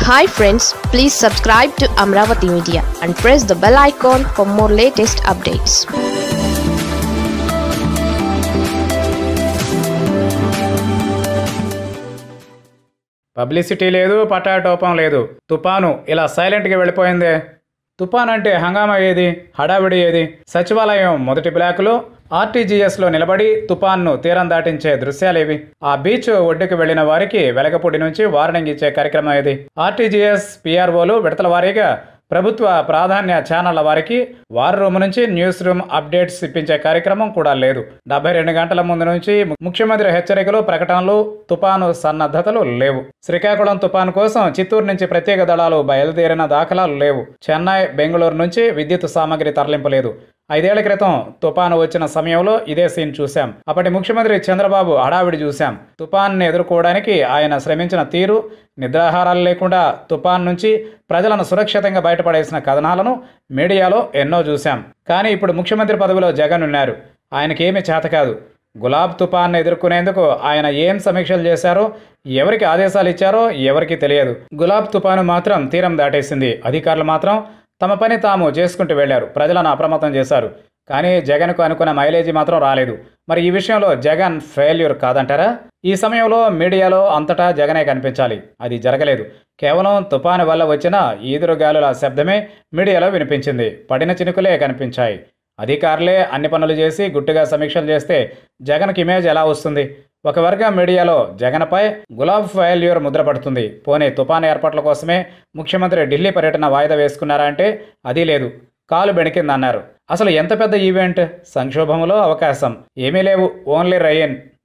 hi friends please subscribe to Amaravati media and press the bell icon for more latest updates publicity లేదు పటాటోపం లేదు తుపాను ఇలా సైలెంట్గా వెళ్ళిపోయిందే తుపాన్ అంటే హంగామా ఏది హడావిడి ఏది సచివాలయం మొదటి బ్లాకులో ఆర్టీజీఎస్లో నిలబడి తుపాన్ను తీరం దాటించే దృశ్యాలేవి ఆ బీచ్ ఒడ్డుకు వెళ్లిన వారికి వెలగపూడి నుంచి వార్నింగ్ ఇచ్చే కార్యక్రమం ఇది ఆర్టీజీఎస్ పిఆర్ఓలు విడతల వారీగా ప్రభుత్వ ప్రాధాన్య ఛానళ్ల వారికి వార్ రూమ్ నుంచి న్యూస్ రూమ్ అప్డేట్స్ ఇప్పించే కార్యక్రమం కూడా లేదు డెబ్బై రెండు గంటల ముందు నుంచి ముఖ్యమంత్రి హెచ్చరికలు ప్రకటనలు తుపాను సన్నద్ధతలు లేవు శ్రీకాకుళం తుపాను కోసం చిత్తూరు నుంచి ప్రత్యేక దళాలు బయలుదేరిన దాఖలాలు లేవు చెన్నై బెంగళూరు నుంచి విద్యుత్ సామగ్రి తరలింపు లేదు ఐదేళ్ల క్రితం తుపాను వచ్చిన సమయంలో ఇదే సీన్ చూశాం అప్పటి ముఖ్యమంత్రి చంద్రబాబు హడావిడి చూశాం తుపాన్ని ఎదుర్కోవడానికి ఆయన శ్రమించిన తీరు నిద్రాహారాలు లేకుండా తుపాన్ నుంచి ప్రజలను సురక్షితంగా బయటపడేసిన కథనాలను మీడియాలో ఎన్నో చూశాం కానీ ఇప్పుడు ముఖ్యమంత్రి పదవిలో జగన్ ఉన్నారు ఆయనకేమీ చేత కాదు గులాబ్ తుపాన్ని ఎదుర్కొనేందుకు ఆయన ఏం సమీక్షలు చేశారో ఎవరికి ఆదేశాలు ఇచ్చారో ఎవరికి తెలియదు గులాబ్ తుపాను మాత్రం తీరం దాటేసింది అధికారులు మాత్రం తమ పని తాము చేసుకుంటూ వెళ్లారు ప్రజలను అప్రమత్తం చేశారు కానీ జగన్కు అనుకున్న మైలేజీ మాత్రం రాలేదు మరి ఈ విషయంలో జగన్ ఫెయిల్యూర్ కాదంటారా ఈ సమయంలో మీడియాలో అంతటా జగనే కనిపించాలి అది జరగలేదు కేవలం తుపాను వల్ల వచ్చిన ఈదురుగాలుల శబ్దమే మీడియాలో వినిపించింది పడిన చినుకులే కనిపించాయి అధికారులే అన్ని పనులు చేసి గుట్టుగా సమీక్షలు చేస్తే జగన్కి ఇమేజ్ ఎలా వస్తుంది ఒక వర్గం మీడియాలో జగన్పై గులాబ్ ఫెయిల్యూర్ ముద్రపడుతుంది పోనీ తుపాను ఏర్పాట్ల కోసమే ముఖ్యమంత్రి ఢిల్లీ పర్యటన వాయిదా వేసుకున్నారా అంటే అది లేదు కాలు బెణికిందన్నారు అసలు ఎంత పెద్ద ఈవెంట్ సంక్షోభంలో అవకాశం ఏమీ లేవు ఓన్లీ రయన్